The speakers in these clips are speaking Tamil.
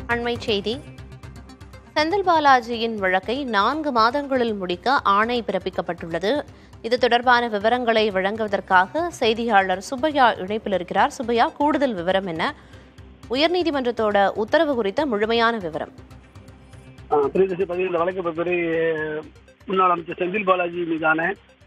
அண்மை செய்தி செந்தில் பாலாஜியின் வழக்கை நான்கு மாதங்களில் முடிக்க ஆணை பிறப்பிக்கப்பட்டுள்ளது இது தொடர்பான விவரங்களை வழங்குவதற்காக செய்தியாளர் சுப்பையா இணைப்பில் இருக்கிறார் சுப்பையா கூடுதல் விவரம் என்ன உயர்நீதிமன்றத்தோட உத்தரவு குறித்த முழுமையான விவரம் பிரியதர்சி பதிவில் இந்த வழக்கை பொறுத்தவரை அஹ், முன்னாள் அமைச்சர் செந்தில் பாலாஜி மீதான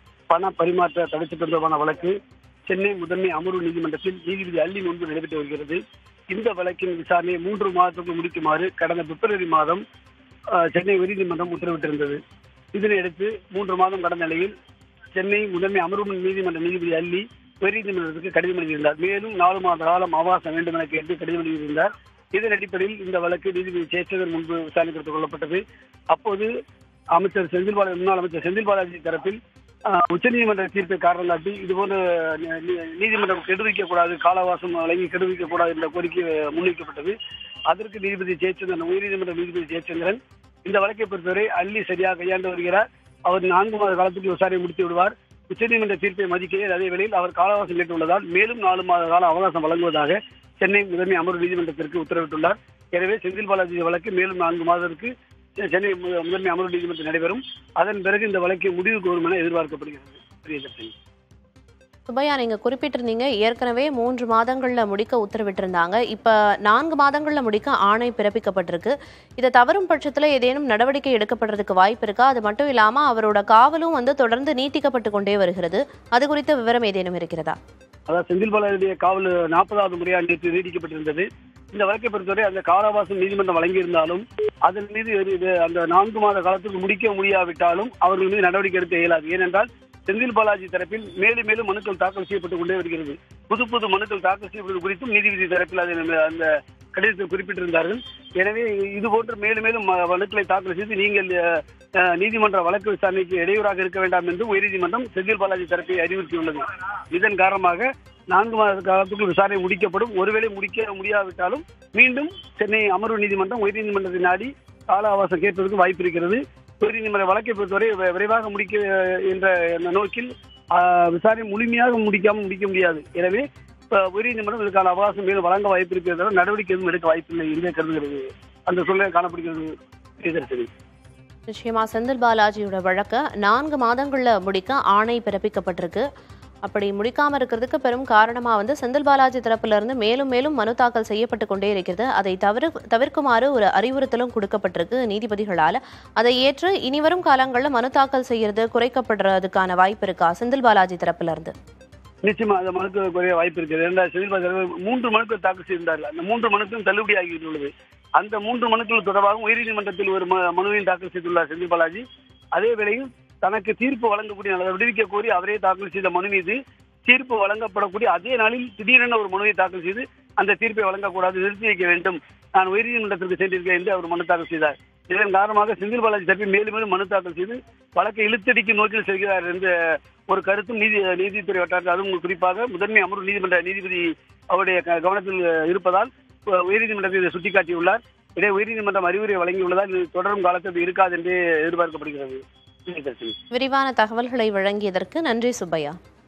பண பரிமாற்ற தடை தொடர்பான வழக்கு சென்னை முதன்மை அமர்வு நீதிமன்றத்தில் நீதிபதி அள்ளி முன்பு நடைபெற்று வருகிறது இந்த வழக்கின் விசாரணையை மூன்று மாதத்துக்கு முடிக்குமாறு கடந்த பிப்ரவரி மாதம் அஹ், சென்னை உயர்நீதிமன்றம் உத்தரவிட்டிருந்தது இதனையடுத்து மூன்று மாதம் கடந்த நிலையில் சென்னை முதன்மை அமர்வு நீதிமன்ற நீதிபதி அள்ளி உயர்நீதிமன்றத்துக்கு கடிதம் எழுதியிருந்தார் மேலும் நாலு மாத காலம் அவகாசம் வேண்டும் என கேட்டு கடிதம் எழுதியிருந்தார் இதன் அடிப்படையில் இந்த வழக்கு நீதிபதி சேச்சகர் முன்பு விசாரணைக்கு எடுத்துக் கொள்ளப்பட்டது அப்போது அமைச்சர் செந்தில் பாலாஜி முன்னாள் அமைச்சர் செந்தில் பாலாஜி தரப்பில் ஆஹ், உச்சநீதிமன்ற தீர்ப்பை காரணம் காட்டி இதுபோன்ற நீ- நீ- நீதிமன்றம் கெடுவிக்க கூடாது காலவாசம் வழங்கி கெடுவிக்க கூடாது என்ற கோரிக்கை முன்வைக்கப்பட்டது அதற்கு நீதிபதி ஜெயச்சந்திரன் உயர்நீதிமன்ற நீதிபதி ஜெயச்சந்திரன் இந்த வழக்கை பொறுத்தவரை அள்ளி சரியாக கையாண்டு வருகிறார் அவர் நான்கு மாத காலத்துக்கு விசாரணை முடித்து விடுவார் உச்சநீதிமன்ற தீர்ப்பை மதிக்கையில் அதே வேளையில் அவர் காலவாசம் கேட்டுள்ளதால் மேலும் நாலு மாத கால அவகாசம் வழங்குவதாக சென்னை முதன்மை அமர்வு நீதிமன்றத்திற்கு உத்தரவிட்டுள்ளார் எனவே செந்தில் பாலாஜி வழக்கு மேலும் நான்கு மாதத்திற்கு சென்னை மு- முதன்மை அமர்வு நீதிமன்றம் நடைபெறும் அதன் பிறகு இந்த வழக்கு முடிவுக்கு வரும் என எதிர்பார்க்கப்படுகிறது பிரியதர்ஷினி சுப்பையா நீங்க குறிப்பிட்டிருந்தீங்க ஏற்கனவே மூன்று மாதங்கள்ல முடிக்க உத்தரவிட்டிருந்தாங்க இப்ப நான்கு மாதங்கள்ல முடிக்க ஆணை பிறப்பிக்கப்பட்டிருக்கு இதை தவறும் பட்சத்துல ஏதேனும் நடவடிக்கை எடுக்கப்படுறதுக்கு வாய்ப்பு இருக்கா அது மட்டும் இல்லாம அவரோட காவலும் வந்து தொடர்ந்து நீட்டிக்கப்பட்டு கொண்டே வருகிறது அது குறித்த விவரம் ஏதேனும் இருக்கிறதா அதாவது செந்தில் பாலாஜியுடைய காவல் நாற்பதாவது முறையாக நேற்று நீடிக்கப்பட்டிருந்தது இந்த வழக்கை பொறுத்தவரை அந்த காலாவாசம் நீதிமன்றம் வழங்கியிருந்தாலும் அதன் மீது ஒரு இது அந்த நான்கு மாத காலத்துக்கு முடிக்க முடியாவிட்டாலும் அவர்கள் மீது நடவடிக்கை எடுக்க இயலாது ஏனென்றால் செந்தில் பாலாஜி தரப்பில் மேலும் மேலும் மனுக்கள் தாக்கல் செய்யப்பட்டுக் கொண்டே வருகிறது புது புது மனுக்கள் தாக்கல் செய்யப்படுவது குறித்தும் நீதிபதி தரப்பில் அதை நம்ம அந்த கடிதத்தில் குறிப்பிட்டிருந்தார்கள் எனவே இது போன்று மேலும் மேலும் ம- மனுக்களை தாக்கல் செய்து நீங்கள் அஹ், அஹ், நீதிமன்ற வழக்கு விசாரணைக்கு இடையூறாக இருக்க வேண்டாம் என்று உயர்நீதிமன்றம் செந்தில் பாலாஜி தரப்பை அறிவுறுத்தியுள்ளது இதன் காரணமாக நான்கு மாத காலத்துக்குள் விசாரணை முடிக்கப்படும் ஒருவேளை முடிக்க முடியாவிட்டாலும் மீண்டும் சென்னை அமர்வு நீதிமன்றம் உயர்நீதிமன்றத்தை நாடி கால அவகாசம் கேட்பதற்கு வாய்ப்பு இருக்கிறது உயர்நீதிமன்ற வழக்கை பொறுத்தவரை வி- விரைவாக முடிக்க அஹ், என்ற என்ற நோக்கில் ஆஹ், விசாரணை முழுமையாக முடிக்காமல் முடிக்க முடியாது எனவே இப்ப உயர்நீதிமன்றம் இதற்கான அவகாசம் மேலும் வழங்க வாய்ப்பு இருக்கிறதால நடவடிக்கை எதுவும் எடுக்க வாய்ப்பில்லை என்றே கருதுகிறது அந்த சூழ்நிலை காணப்படுகிறது பிரியதர்ஷினி நிச்சயமா செந்தில் பாலாஜியோட வழக்க நான்கு மாதங்கள்ல முடிக்க ஆணை பிறப்பிக்கப்பட்டிருக்கு அப்படி முடிக்காம இருக்கிறதுக்கு பெரும் காரணமா வந்து செந்தில் பாலாஜி தரப்புல இருந்து மேலும் மேலும் மனு தாக்கல் செய்யப்பட்டு கொண்டே இருக்கிறது அதை தவிர தவிர்க்குமாறு ஒரு அறிவுறுத்தலும் கொடுக்கப்பட்டிருக்கு நீதிபதிகளால அதை ஏற்று இனிவரும் காலங்களில் மனு தாக்கல் செய்யறது குறைக்கப்படுறதுக்கான வாய்ப்பு இருக்கா செந்தில் பாலாஜி தரப்புல இருந்து நிச்சயமா அந்த மனுக்கு குறைய வாய்ப்பு இருக்கிறது இரண்டாயிரத்தி செந்தில் பாலாஜி மூன்று மனுக்கள் தாக்கல் செய்திருந்தார்கள் அந்த மூன்று மனுக்களும் தள்ளுபடி ஆகியுள்ளது அந்த மூன்று மனுக்கள் தொடர்பாக உயர்நீதிமன்றத்தில் ஒரு ம- மனுவையும் தாக்கல் செய்துள்ளார் செந்தில் பாலாஜி அதே வேளையில் தனக்கு தீர்ப்பு வழங்கக்கூடிய அல்லது விடுவிக்க கோரி அவரே தாக்கல் செய்த மனு மீது தீர்ப்பு வழங்கப்படக்கூடிய அதே நாளில் திடீரென ஒரு மனுவை தாக்கல் செய்து அந்த தீர்ப்பை வழங்கக்கூடாது நிறுத்தி வைக்க வேண்டும் நான் உயர்நீதிமன்றத்திற்கு சென்றிருக்கேன் என்று அவர் மனு தாக்கல் செய்தார் இதன் காரணமாக செந்தில் பாலாஜி தரப்பில் மேலும் மேலும் மனு தாக்கல் செய்து வழக்கை இழுத்தடிக்கும் நோக்கில் செல்கிறார் என்ற ஒரு கருத்தும் நீதி நீதித்துறை வட்டாரத்தில் அதுவும் குறிப்பாக முதன்மை அமர்வு நீதிமன்ற நீதிபதி அவருடைய க- கவனத்தில் இருப்பதால் உ- உயர்நீதிமன்றத்தில் இதை சுட்டிக்காட்டியுள்ளார் இதை உயர்நீதிமன்றம் அறிவுரை வழங்கியுள்ளதால் இது தொடரும் காலத்தில் இது இருக்காது என்று எதிர்பார்க்கப்படுகிறது பிரியதர்ஷினி விரிவான தகவல்களை வழங்கியதற்கு நன்றி சுப்பையா